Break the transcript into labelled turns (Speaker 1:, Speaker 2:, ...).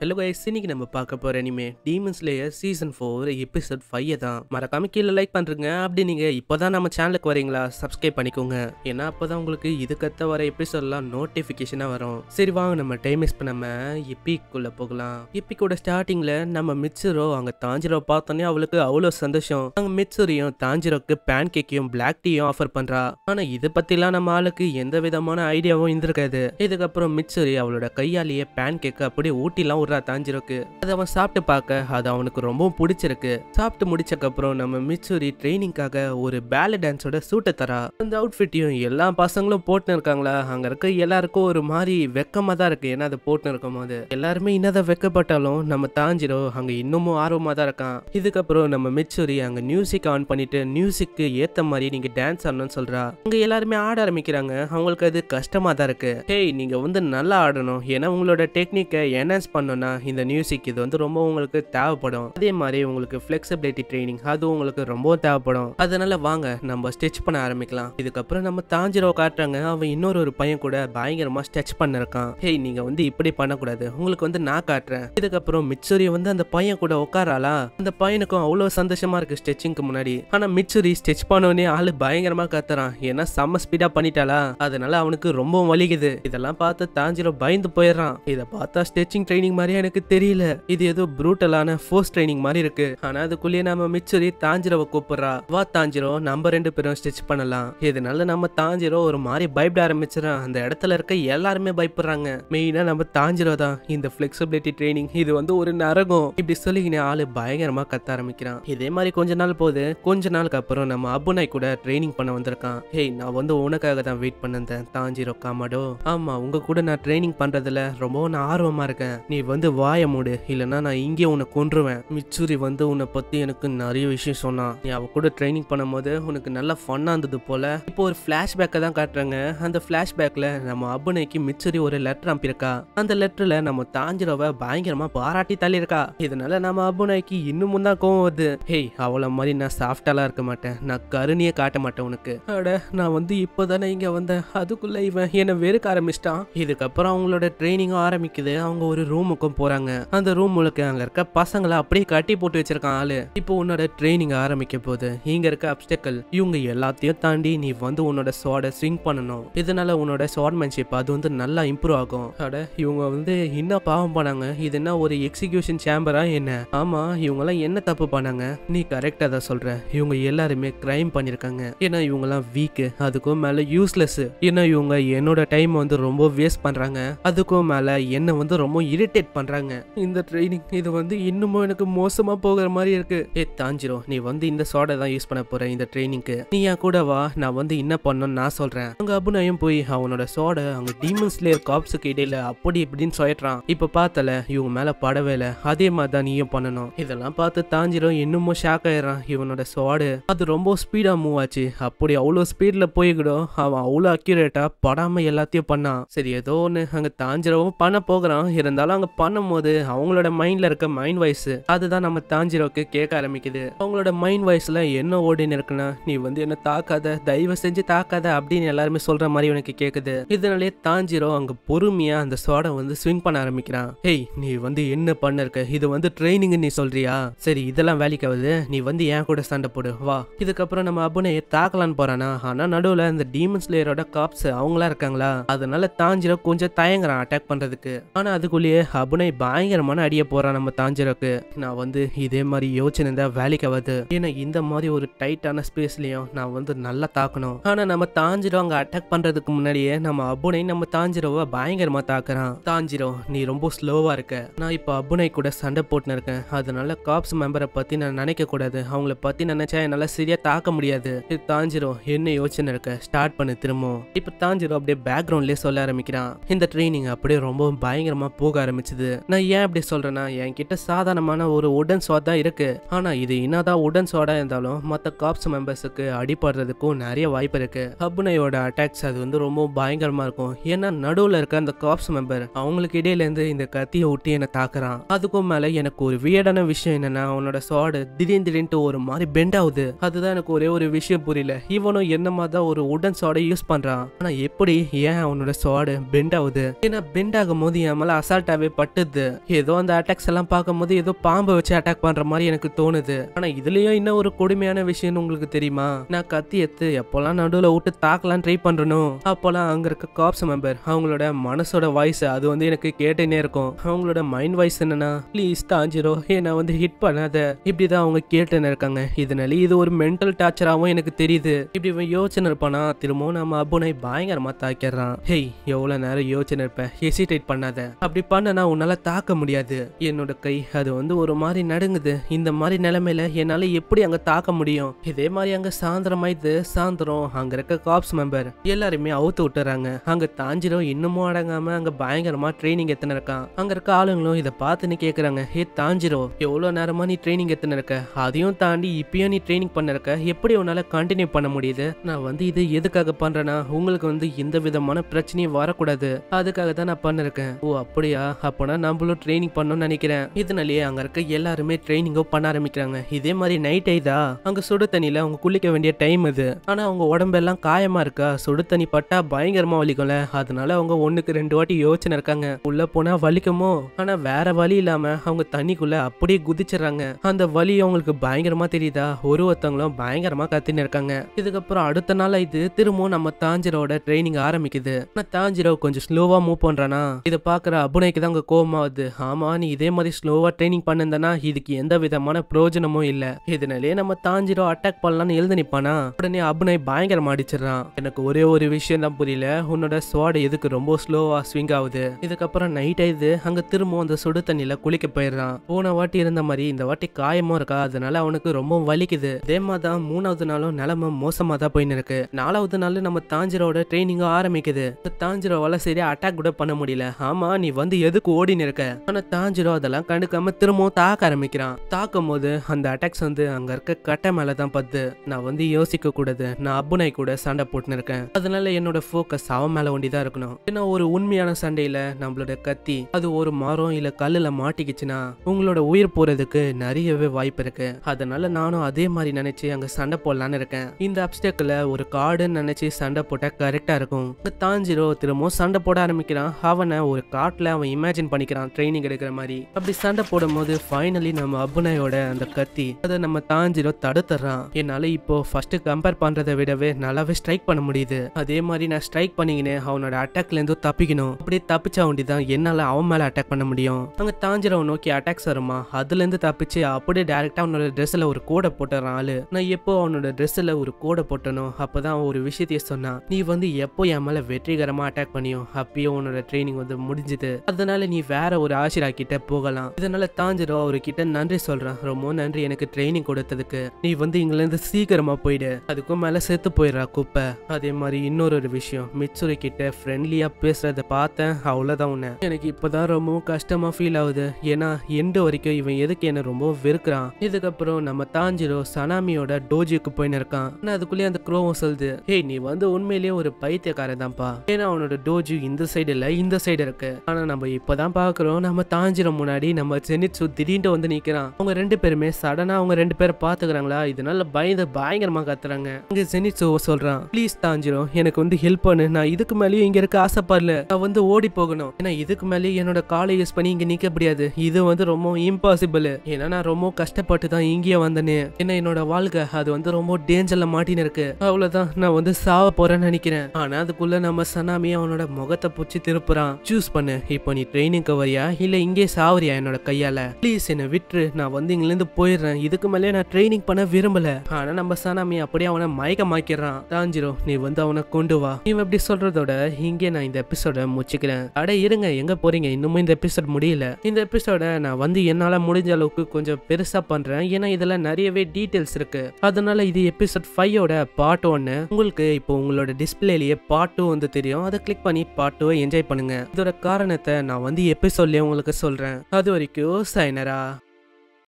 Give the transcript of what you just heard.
Speaker 1: hello guys இன்னைக்கு நம்ம பார்க்க போற anime demon slayer season four episode five தான் மறக்காம கீழே லைக் பண்றீங்க அப்படி நீங்க இப்போதான் நம்ம சேனலுக்கு வரீங்களா சப்ஸ்கிரைப் பண்ணிக்கோங்க ஏன்னா அப்பதான் உங்களுக்கு இதுக்கத்த வர எபிசோட்லாம் நோட்டிஃபிகேஷனா வரும் சரி வாங்க நம்ம டைம் வேஸ்ட் பண்ணாம எப்பிக்குள்ள போகலாம் எப்பிக்கோட ஸ்டார்டிங்ல நம்ம மிட்சுரோ அங்க தாஞ்சிரோ பார்த்தோன்னே அவளுக்கு அவ்வளோ சந்தோஷம் அங்க மிட்சுரியும் தாஞ்சிரோக்கு பேன் கேக்கையும் பிளாக் டீயும் ஆஃபர் பண்றா ஆனா இதை பத்திலாம் நம்ம ஆளுக்கு எந்த விதமான ஐடியாவும் இருந்திருக்காது இதுக்கப்புறம் மிட்சுரி அவளோட கையாலேயே பேன் கேக் அப்படியே ஊட்டிலாம் விடுறா தாஞ்சிரோக்கு அதை அவன் சாப்பிட்டு பார்க்க அது அவனுக்கு ரொம்பவும் பிடிச்சிருக்கு சாப்பிட்டு முடிச்சக்கப்புறம் நம்ம மிட்சுரி ட்ரைனிங்காக ஒரு பேல டான்ஸோட சூட்டை தரா அந்த அவுட்ஃபிட்டையும் எல்லா பசங்களும் போட்டுன்னு இருக்காங்களா அங்க இருக்க எல்லாருக்கும் ஒரு மாதிரி வெக்கமா தான் இருக்கு ஏன்னா அதை போட்டுன்னு இருக்கும் போது எல்லாருமே என்னதான் வெக்கப்பட்டாலும் நம்ம தாஞ்சிரோ அங்க இன்னமும் ஆர்வமா தான் இருக்கான் இதுக்கப்புறம் நம்ம மிட்சுரி அங்க மியூசிக் ஆன் பண்ணிட்டு மியூசிக்கு ஏத்த மாதிரி நீங்க டான்ஸ் ஆடணும்னு சொல்றா அங்க எல்லாருமே ஆட ஆரம்பிக்கிறாங்க அவங்களுக்கு அது கஷ்டமா தான் இருக்கு ஹேய் நீங்க வந்து நல்லா ஆடணும் ஏன்னா உங்களோட டெக்னிக்கை என்ஹான்ஸ் பண்ணணும்னா இந்த மியூசிக் இது வந்து ரொம்ப உங்களுக்கு தேவைப்படும் அதே மாதிரி உங்களுக்கு ஃபிளெக்சிபிலிட்டி ட்ரைனிங் அது உங்களுக்கு ரொம்ப தேவைப்படும் அதனால வாங்க நம்ம ஸ்டிச் பண்ண ஆரம்பிக்கலாம் இதுக்கப்புறம் நம்ம தாஞ்சிரோ காட்டுறாங்க அவன் இன்னொரு ஒரு பையன் கூட பயங்கரமா ஸ்டிச் பண்ணிருக்கான் ஹேய் நீங்க வந்து இப்படி பண்ணக்கூடாது உங்களுக்கு வந்து நான் காட்டுறேன் இதுக்கப்புறம் மிட்சுரி வந்து அந்த பையன் கூட உட்காராளா அந்த பையனுக்கும் அவ்வளவு சந்தோஷமா இருக்கு ஸ்டிச்சிங்க்கு முன்னாடி ஆனா மிட்சுரி ஸ்டிச் பண்ணோடனே ஆளு பயங்கரமா கத்துறான் ஏன்னா செம்ம ஸ்பீடா பண்ணிட்டாளா அதனால அவனுக்கு ரொம்ப வலிக்குது இதெல்லாம் பார்த்து தாஞ்சிரோ பயந்து போயிடுறான் இதை பார்த்தா ஸ்டிச்சிங் ட்ரைனிங் மாதிரியே எனக்கு தெரியல இது ஏதோ ப்ரூட்டலான ஃபோர்ஸ் ட்ரைனிங் மாதிரி இருக்கு ஆனா அதுக்குள்ளேயே நம்ம மிச்சுரி தாஞ்சிரோவை கூப்பிடுறா வா தாஞ்சிரோ நம்ம ரெண்டு பேரும் ஸ்டிச் பண்ணலாம் இதனால நம்ம தாஞ்சிரோ ஒரு மாதிரி பயப்பட ஆரம்பிச்சிடறான் அந்த இடத்துல இருக்க எல்லாருமே பயப்படுறாங்க மெயினா நம்ம தாஞ்சிரோ தான் இந்த ஃபிளெக்சிபிலிட்டி ட்ரைனிங் இது வந்து ஒரு நரகம் இப்படி சொல்லிக்கினே ஆளு பயங்கரமா கத்த ஆரம்பிக்கிறான் இதே மாதிரி கொஞ்ச நாள் போகுது கொஞ்ச நாளுக்கு அப்புறம் நம்ம அபுனாய் கூட ட்ரைனிங் பண்ண வந்திருக்கான் ஹேய் நான் வந்து உனக்காக தான் வெயிட் பண்ணிருந்தேன் தாஞ்சிரோ காமாடோ ஆமா உங்க கூட நான் ட்ரைனிங் பண்றதுல ரொம்ப நான் ஆர்வமா இருக்கேன் நீ வந்து வாய மூடு இல்லைன்னா நான் இங்கே உன்னை கொன்றுவேன் மிச்சுரி வந்து உன்னை பத்தி எனக்கு நிறைய விஷயம் சொன்னான் நீ அவ கூட ட்ரைனிங் பண்ணும்போது உனக்கு நல்லா ஃபன்னா இருந்தது போல இப்போ ஒரு ஃபிளாஷ்பேக்கை தான் காட்டுறாங்க அந்த ஃபிளாஷ்பேக்ல நம்ம அபுனைக்கு மிச்சுரி ஒரு லெட்டர் அனுப்பியிருக்கா அந்த லெட்டர்ல நம்ம தாஞ்சிரோவை பயங்கரமா பாராட்டி தள்ளியிருக்கா இதனால நம்ம அபுனைக்கு இன்னமும் தான் கோவம் வருது ஹேய் அவள மாதிரி நான் சாஃப்டாலாம் இருக்க மாட்டேன் நான் கருணையே காட்ட மாட்டேன் உனக்கு அட நான் வந்து இப்போதானே இங்க வந்தேன் அதுக்குள்ள இவன் என்னை வெறுக்க ஆரம்பிச்சிட்டான் இதுக்கப்புறம் அவங்களோட ட்ரைனிங்கும் ஆரம்பிக்குது அவங்க ஒரு ரூமுக்கும் போறாங்க அந்த ரூம் முழுக்க அங்க இருக்க பசங்களை அப்படியே கட்டி போட்டு வச்சிருக்கான் ஆளு இப்போ உன்னோட ட்ரைனிங் ஆரம்பிக்க போது இங்க இருக்க அப்டக்கல் இவங்க எல்லாத்தையும் தாண்டி நீ வந்து உன்னோட ஸ்வாட ஸ்விங் பண்ணணும் இதனால உன்னோட ஸ்வாட்மேன்ஷிப் அது வந்து நல்லா இம்ப்ரூவ் ஆகும் அட இவங்க வந்து என்ன பாவம் பண்ணாங்க இது என்ன ஒரு எக்ஸிகியூஷன் சேம்பரா என்ன ஆமா இவங்க எல்லாம் என்ன தப்பு பண்ணாங்க நீ கரெக்டா தான் சொல்ற இவங்க எல்லாருமே கிரைம் பண்ணிருக்காங்க ஏன்னா இவங்க எல்லாம் வீக் அதுக்கும் மேல யூஸ்லெஸ் ஏன்னா இவங்க என்னோட டைம் வந்து ரொம்ப வேஸ்ட் பண்றாங்க அதுக்கும் மேல என்ன வந்து ரொம்ப இரிட்டேட் பண்றாங்க இந்த ட்ரைனிங் இது வந்து இன்னமும் எனக்கு மோசமா போகிற மாதிரி இருக்கு ஏ தாஞ்சிரோ நீ வந்து இந்த சோடை தான் யூஸ் பண்ண போற இந்த ட்ரைனிங்க்கு நீ என் கூட வா நான் வந்து என்ன பண்ணணும்னு நான் சொல்றேன் அங்க அபுநயம் போய் அவனோட சோடை அங்க டீமன் ஸ்லேயர் காப்ஸுக்கு இடையில அப்படி இப்படின்னு சொல்லிடுறான் இப்ப பார்த்தல இவங்க மேல படவே இல்ல அதே மாதிரி தான் நீயும் பண்ணணும் இதெல்லாம் பார்த்து தாஞ்சிரோ இன்னமும் ஷாக் ஆயிடுறான் இவனோட சோடு அது ரொம்ப ஸ்பீடா மூவ் ஆச்சு அப்படி அவ்வளோ ஸ்பீட்ல போய்கிடும் அவன் அவ்வளோ அக்யூரேட்டா படாம எல்லாத்தையும் பண்ணான் சரி ஏதோ ஒன்று அங்க தாஞ்சிரோவும் பண்ண போகிறான் இருந்தாலும் அங்க பண்ணும்போது அவங்களோட மைண்ட்ல இருக்க மைண்ட் வாய்ஸ் அதுதான் நம்ம தாஞ்சிரோவுக்கு கேட்க ஆரம்பிக்குது அவங்களோட மைண்ட் வாய்ஸ்ல என்ன ஓடின்னு இருக்குன்னா நீ வந்து என்ன தாக்காத தயவு செஞ்சு தாக்காத அப்படின்னு எல்லாருமே சொல்ற மாதிரி உனக்கு கேக்குது இதனாலே தாஞ்சிரோ அங்க பொறுமையா அந்த சோடை வந்து ஸ்விங் பண்ண ஆரம்பிக்கிறான் ஹேய் நீ வந்து என்ன பண்ண இருக்க இது வந்து ட்ரைனிங் நீ சொல்றியா சரி இதெல்லாம் வேலைக்கு ஆகுது நீ வந்து என் கூட சண்டை போடு வா இதுக்கப்புறம் நம்ம அபுனையை தாக்கலான்னு போறானா ஆனா நடுவுல இந்த டீமன் ஸ்லேயரோட காப்ஸ் அவங்களா இருக்காங்களா அதனால தாஞ்சிரோ கொஞ்சம் தயங்குறான் அட்டாக் பண்றதுக்கு ஆனா அதுக்குள்ளேயே அபுனை பயங்கரமான அடிய போறான் நம்ம தாஞ்சிரோக்கு நான் வந்து இதே மாதிரி யோசனை இருந்தா வேலைக்கு ஆகாது ஏன்னா இந்த மாதிரி ஒரு டைட்டான ஸ்பேஸ்லயும் நான் வந்து நல்லா தாக்கணும் ஆனா நம்ம தாஞ்சிரோ அங்க அட்டாக் பண்றதுக்கு முன்னாடியே நம்ம அபுனை நம்ம தாஞ்சிரோவை பயங்கரமா தாக்குறான் தாஞ்சிரோ நீ ரொம்ப ஸ்லோவா இருக்க நான் இப்போ அபுனை கூட சண்டை போட்டுன்னு இருக்கேன் அதனால காப்ஸ் மெம்பரை பத்தி நான் நினைக்க கூடாது அவங்கள பத்தி நினைச்சா என்னால சரியா தாக்க முடியாது இது தாஞ்சிரோ என்ன யோசனை இருக்க ஸ்டார்ட் பண்ணு திரும்பவும் இப்ப தாஞ்சிரோ அப்படியே பேக்ரவுண்ட்லயே சொல்ல ஆரம்பிக்கிறான் இந்த ட்ரைனிங் அப்படியே ரொம்ப பயங்கரமா போக ஆரம்பிச்சது நான் ஏன் அப்படி சொல்றேன்னா என்கிட்ட சாதாரணமான ஒரு உடன் ஸ்வாட் தான் இருக்கு ஆனா இது என்னதான் உடன் ஸ்வாடா இருந்தாலும் மத்த காப்ஸ் மெம்பர்ஸுக்கு அடிபடுறதுக்கும் நிறைய வாய்ப்பு இருக்கு அபுனையோட அட்டாக்ஸ் அது வந்து ரொம்ப பயங்கரமா இருக்கும் ஏன்னா நடுவுல இருக்க அந்த காப்ஸ் மெம்பர் அவங்களுக்கு இடையில இருந்து இந்த கத்தியை விட்டு என்ன தாக்குறான் அதுக்கும் மேல எனக்கு ஒரு வியடான விஷயம் என்னன்னா அவனோட ஸ்வாடு திடீர்னு திடீர்னு ஒரு மாதிரி பெண்ட் ஆகுது அதுதான் எனக்கு ஒரே ஒரு விஷயம் புரியல இவனும் என்ன மாதிரி தான் ஒரு உடன் ஸ்வாடை யூஸ் பண்றான் ஆனா எப்படி ஏன் அவனோட ஸ்வாடு பெண்ட் ஆகுது ஏன்னா பெண்ட் ஆகும் போது என் மேல அசால்ட்டாவே பட்டு தட்டுது ஏதோ அந்த அட்டாக்ஸ் எல்லாம் பார்க்கும்போது ஏதோ பாம்பை வச்சு அட்டாக் பண்ற மாதிரி எனக்கு தோணுது ஆனா இதுலயும் இன்னும் ஒரு கொடுமையான விஷயம் உங்களுக்கு தெரியுமா நான் கத்தி எடுத்து எப்போல்லாம் நடுவுல விட்டு தாக்கலாம் ட்ரை பண்றனோ அப்போல்லாம் அங்க இருக்க காப்ஸ் மெம்பர் அவங்களோட மனசோட வாய்ஸ் அது வந்து எனக்கு கேட்டுனே இருக்கும் அவங்களோட மைண்ட் வாய்ஸ் என்னன்னா ப்ளீஸ் தாஞ்சிரோ என்னை வந்து ஹிட் பண்ணாத இப்படிதான் அவங்க கேட்டுன்னு இருக்காங்க இதனால இது ஒரு மென்டல் டார்ச்சராகவும் எனக்கு தெரியுது இப்படி இவன் யோசனை இருப்பானா திரும்பவும் நம்ம அப்புனை பயங்கரமா தாக்கிடுறான் ஹேய் எவ்வளவு நேரம் யோசனை இருப்ப ஹெசிடேட் பண்ணாத அப்படி பண்ணனா உன்னால தாக்க முடியாது என்னோட கை அது வந்து ஒரு மாதிரி நடுங்குது இந்த மாதிரி நிலைமையில என்னால எப்படி அங்க தாக்க முடியும் இதே மாதிரி அங்க சாயந்தரமாயிது சாயந்தரம் அங்க இருக்க காப்ஸ் மெம்பர் எல்லாருமே அவுத்து விட்டுறாங்க அங்க தாஞ்சிரும் இன்னமும் அடங்காம அங்க பயங்கரமா ட்ரைனிங் எத்தனை இருக்கான் அங்க இருக்க ஆளுங்களும் இதை பார்த்துன்னு கேக்குறாங்க ஹே தாஞ்சிரோ எவ்வளவு நேரமா நீ ட்ரைனிங் எத்தனை இருக்க அதையும் தாண்டி இப்பயும் நீ ட்ரைனிங் பண்ண இருக்க எப்படி உன்னால கண்டினியூ பண்ண முடியுது நான் வந்து இது எதுக்காக பண்றேன்னா உங்களுக்கு வந்து எந்த விதமான பிரச்சனையும் வரக்கூடாது அதுக்காக தான் நான் பண்ணிருக்கேன் ஓ அப்படியா அப்போனா நம்மளும் ட்ரைனிங் பண்ணணும்னு நினைக்கிறேன் இதனாலேயே அங்க இருக்க எல்லாருமே ட்ரைனிங்கோ பண்ண ஆரம்பிக்கிறாங்க இதே மாதிரி நைட் ஆயிதா அங்க சுடு தண்ணியில அவங்க குளிக்க வேண்டிய டைம் இது ஆனா அவங்க உடம்பெல்லாம் காயமா இருக்கா சுடு தண்ணி பட்டா பயங்கரமா வலிக்கும்ல அதனால அவங்க ஒண்ணுக்கு ரெண்டு வாட்டி யோசனை இருக்காங்க உள்ள போனா வலிக்குமோ ஆனா வேற வழி இல்லாம அவங்க தண்ணிக்குள்ள அப்படியே குதிச்சிடுறாங்க அந்த வலி அவங்களுக்கு பயங்கரமா தெரியுதா ஒரு ஒருத்தவங்களும் பயங்கரமா கத்தின்னு இருக்காங்க இதுக்கப்புறம் அடுத்த நாள் இது திரும்பவும் நம்ம தாஞ்சிரோட ட்ரைனிங் ஆரம்பிக்குது ஆனா தாஞ்சிரோ கொஞ்சம் ஸ்லோவா மூவ் பண்றானா இதை பாக்குற அபுனைக்கு தான் அங்க கோவமா வருது ஆமா நீ இதே மாதிரி ஸ்லோவா ட்ரைனிங் பண்ணிருந்தனா இதுக்கு எந்த விதமான பிரயோஜனமும் இல்ல இதனாலேயே நம்ம தாஞ்சிரோ அட்டாக் பண்ணலாம்னு எழுந்து நிப்பானா உடனே அபுனை பயங்கரமா அடிச்சிடறான் எனக்கு ஒரே ஒரு விஷயம் தான் புரியல உன்னோட ஸ்வாட் எதுக்கு ரொம்ப ஸ்லோவா ஸ்விங் ஆகுது இதுக்கப்புறம் நைட் ஆயிடுது அங்க திரும்பவும் அந்த சுடு தண்ணியில குளிக்க போயிடுறான் போன வாட்டி இருந்த மாதிரி இந்த வாட்டி காயமும் இருக்கா அதனால அவனுக்கு ரொம்ப வலிக்குது அதே மாதிரி தான் மூணாவது நாளும் நிலைமை மோசமா தான் போயின்னு இருக்கு நாலாவது நாள் நம்ம தாஞ்சிரோட ட்ரைனிங்கும் ஆரம்பிக்குது இந்த தாஞ்சிரோவால சரியா அட்டாக் கூட பண்ண முடியல ஆமா நீ வந்து எதுக்கு ஓடின்னு இருக்க ஆனா தாஞ்சிரோ அதெல்லாம் கண்டுக்காம திரும்பவும் தாக்க ஆரம்பிக்கிறான் தாக்கும் போது அந்த அட்டாக்ஸ் வந்து அங்க இருக்க கட்டை மேல தான் பத்து நான் வந்து யோசிக்க கூடாது நான் அப்புனை கூட சண்டை போட்டுன்னு இருக்கேன் அதனால என்னோட ஃபோக்கஸ் அவன் மேல ஒண்டி தான் இருக்கணும் ஏன்னா ஒரு உண்மையான சண்டையில நம்மளோட கத்தி அது ஒரு மரம் இல்ல கல்லுல மாட்டிக்கிச்சுன்னா உங்களோட உயிர் போறதுக்கு நிறையவே வாய்ப்பு இருக்கு அதனால நானும் அதே மாதிரி நினைச்சு அங்க சண்டை போடலான்னு இருக்கேன் இந்த அப்டேக்கில் ஒரு காடுன்னு நினைச்சு சண்டை போட்டா கரெக்டா இருக்கும் இப்ப தாஞ்சிரோ திரும்பவும் சண்டை போட ஆரம்பிக்கிறான் அவனை ஒரு காட்டுல அவன் இமேஜின் பண்ணிக்கிறான் ட்ரைனிங் எடுக்கிற மாதிரி அப்படி சண்டை போடும்போது ஃபைனலி நம்ம அபுனையோட அந்த கத்தி அதை நம்ம தாஞ்சிரோ தடுத்துறான் என்னால இப்போ ஃபர்ஸ்ட் கம்பேர் பண்றதை விடவே நல்லாவே ஸ்ட்ரைக் பண்ண முடியுது அதே மாதிரி நான் ஸ்ட்ரைக் பண்ணிக்கினே அவனோட அட்டாக்ல இருந்து தப்பிக்கணும் அப்படியே தப்பிச்சா வேண்டி தான் என்னால அவன் மேல அட்டாக் பண்ண முடியும் அங்க தாஞ்சிரவை நோக்கி அட்டாக்ஸ் வருமா அதுல இருந்து தப்பிச்சு அப்படியே டைரக்டா அவனோட ட்ரெஸ்ல ஒரு கோடை போட்டுறான் ஆளு நான் எப்போ அவனோட ட்ரெஸ்ல ஒரு கோடை போட்டனோ அப்பதான் அவன் ஒரு விஷயத்தைய சொன்னான் நீ வந்து எப்போ என் மேல வெற்றிகரமா அட்டாக் பண்ணியோ அப்பயே உன்னோட ட்ரைனிங் வந்து முடிஞ்சுது அதனால நீ வேற ஒரு ஆசிரா கிட்ட போகலாம் இதனால தாஞ்சிரோ அவர்கிட்ட நன்றி சொல்றான் ரொம்ப நன்றி எனக்கு ட்ரைனிங் கொடுத்ததுக்கு நீ வந்து இங்க இருந்து சீக்கிரமா போயிடு அதுக்கும் மேல செத்து போயிடுறா குப்பை அதே மாதிரி இன்னொரு ஒரு விஷயம் மிட்சுரி கிட்ட ஃப்ரெண்ட்லியா பேசுறத பார்த்தேன் அவ்வளவுதான் உன்னை எனக்கு இப்பதான் ரொம்பவும் கஷ்டமா ஃபீல் ஆகுது ஏன்னா எண்டு வரைக்கும் இவன் எதுக்கு என்ன ரொம்ப வெறுக்கிறான் இதுக்கப்புறம் நம்ம தாஞ்சிரோ சனாமியோட டோஜிக்கு போயின்னு இருக்கான் ஆனா அதுக்குள்ளேயே அந்த க்ரோவும் சொல்லுது ஹேய் நீ வந்து உண்மையிலேயே ஒரு பைத்தியக்காரன் தான்ப்பா ஏன்னா அவனோட டோஜு இந்த சைடு இல்ல இந்த சைடு இருக்கு ஆனா நம்ம இப்பதான் பாக்குறோம் நம்ம தாஞ்சிரோ முன்னாடி நம்ம ஜெனிட்சு திடீர்னு வந்து நிக்கிறான் அவங்க ரெண்டு பேருமே சடனா அவங்க ரெண்டு பேரை பாத்துக்கிறாங்களா இதனால பயந்து பயங்கரமா கத்துறாங்க இங்க ஜெனிட்சு சொல்றான் ப்ளீஸ் தாஞ்சிரோ எனக்கு வந்து ஹெல்ப் பண்ணு நான் இதுக்கு மேலேயும் இங்க இருக்க ஆசைப்படல நான் வந்து ஓடி போகணும் ஏன்னா இதுக்கு மேலேயே என்னோட காலை யூஸ் பண்ணி இங்க நிக்க முடியாது இது வந்து ரொம்ப இம்பாசிபிள் ஏன்னா நான் ரொம்ப கஷ்டப்பட்டு தான் இங்கேயே வந்தேனே ஏன்னா என்னோட வாழ்க்கை அது வந்து ரொம்ப டேஞ்சர்ல மாட்டின்னு இருக்கு அவ்வளவுதான் நான் வந்து சாவ போறேன்னு நினைக்கிறேன் ஆனா அதுக்குள்ள நம்ம சனாமி அவனோட முகத்தை புடிச்சு திருப்புறான் சூஸ் பண்ணு இப்போ நீ ட்ரைனிங்க்கு வரியா இல்ல இங்கே சாவரியா என்னோட கையால ப்ளீஸ் என்ன விட்டுரு நான் வந்து இங்க இருந்து போயிடுறேன் இதுக்கு மேலே நான் ட்ரைனிங் பண்ண விரும்பல ஆனா நம்ம சனாமி அப்படியே அவனை மயக்கமாக்கிறான் தாஞ்சிரோ நீ வந்து அவனை கொண்டு வா இவன் இப்படி சொல்றதோட இங்கே நான் இந்த எபிசோட முடிச்சுக்கிறேன் அட இருங்க எங்க போறீங்க இன்னுமும் இந்த எபிசோட் முடியல இந்த எபிசோட நான் வந்து என்னால முடிஞ்ச அளவுக்கு கொஞ்சம் பெருசா பண்றேன் ஏன்னா இதுல நிறையவே டீடைல்ஸ் இருக்கு அதனால இது எபிசோட் ஃபைவோட பார்ட் ஒன்னு உங்களுக்கு இப்போ உங்களோட டிஸ்பிளேலயே பார்ட் டூ வந்து தெரியும் அதை கிளிக் பண்ணி பார்ட் டூவை என்ஜாய் பண்ணுங்க இதோட காரணத்தை நான் வந்து எபிசோட்லயே உங்களுக்கு சொல்றேன் அது வரைக்கும் சைனரா